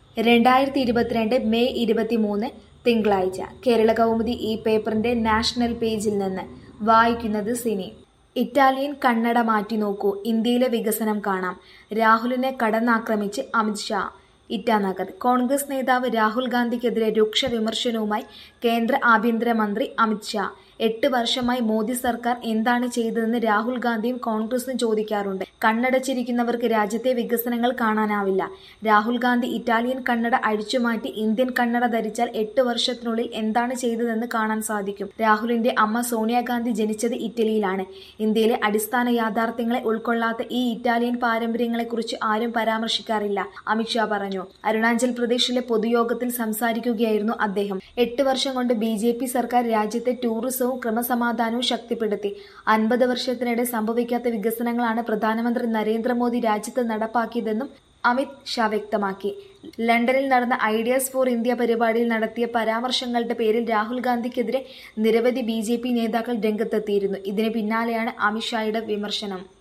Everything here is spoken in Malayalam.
രണ്ടായിരത്തി ഇരുപത്തിരണ്ട് മെയ് ഇരുപത്തിമൂന്ന് തിങ്കളാഴ്ച കേരള കൗമുദി ഈ പേപ്പറിന്റെ നാഷണൽ പേജിൽ നിന്ന് വായിക്കുന്നത് സിനി ഇറ്റാലിയൻ കണ്ണട മാറ്റി നോക്കൂ ഇന്ത്യയിലെ വികസനം കാണാം രാഹുലിനെ കടന്നാക്രമിച്ച് അമിത് ഷാ ഇറ്റാനഗർ കോൺഗ്രസ് നേതാവ് രാഹുൽ ഗാന്ധിക്കെതിരെ രൂക്ഷ വിമർശനവുമായി കേന്ദ്ര ആഭ്യന്തരമന്ത്രി അമിത് ഷാ എട്ട് വർഷമായി മോദി സർക്കാർ എന്താണ് ചെയ്തതെന്ന് രാഹുൽ ഗാന്ധിയും കോൺഗ്രസും ചോദിക്കാറുണ്ട് കണ്ണടച്ചിരിക്കുന്നവർക്ക് രാജ്യത്തെ വികസനങ്ങൾ കാണാനാവില്ല രാഹുൽ ഗാന്ധി ഇറ്റാലിയൻ കണ്ണട അഴിച്ചുമാറ്റി ഇന്ത്യൻ കണ്ണട ധരിച്ചാൽ എട്ട് വർഷത്തിനുള്ളിൽ എന്താണ് ചെയ്തതെന്ന് കാണാൻ സാധിക്കും രാഹുലിന്റെ അമ്മ സോണിയാഗാന്ധി ജനിച്ചത് ഇറ്റലിയിലാണ് ഇന്ത്യയിലെ അടിസ്ഥാന യാഥാർത്ഥ്യങ്ങളെ ഉൾക്കൊള്ളാത്ത ഈ ഇറ്റാലിയൻ പാരമ്പര്യങ്ങളെക്കുറിച്ച് ആരും പരാമർശിക്കാറില്ല അമിത്ഷാ പറഞ്ഞു അരുണാചൽ പ്രദേശിലെ പൊതുയോഗത്തിൽ സംസാരിക്കുകയായിരുന്നു അദ്ദേഹം എട്ട് വർഷം കൊണ്ട് ബി ജെ പി സർക്കാർ രാജ്യത്തെ ടൂറിസവും ക്രമസമാധാനവും ശക്തിപ്പെടുത്തി അൻപത് വർഷത്തിനിടെ സംഭവിക്കാത്ത വികസനങ്ങളാണ് പ്രധാനമന്ത്രി നരേന്ദ്രമോദി രാജ്യത്ത് നടപ്പാക്കിയതെന്നും അമിത് ഷാ വ്യക്തമാക്കി ലണ്ടനിൽ നടന്ന ഐഡിയാസ് ഫോർ ഇന്ത്യ പരിപാടിയിൽ നടത്തിയ പരാമർശങ്ങളുടെ പേരിൽ രാഹുൽ ഗാന്ധിക്കെതിരെ നിരവധി ബി നേതാക്കൾ രംഗത്തെത്തിയിരുന്നു ഇതിന് പിന്നാലെയാണ് അമിത് ഷായുടെ വിമർശനം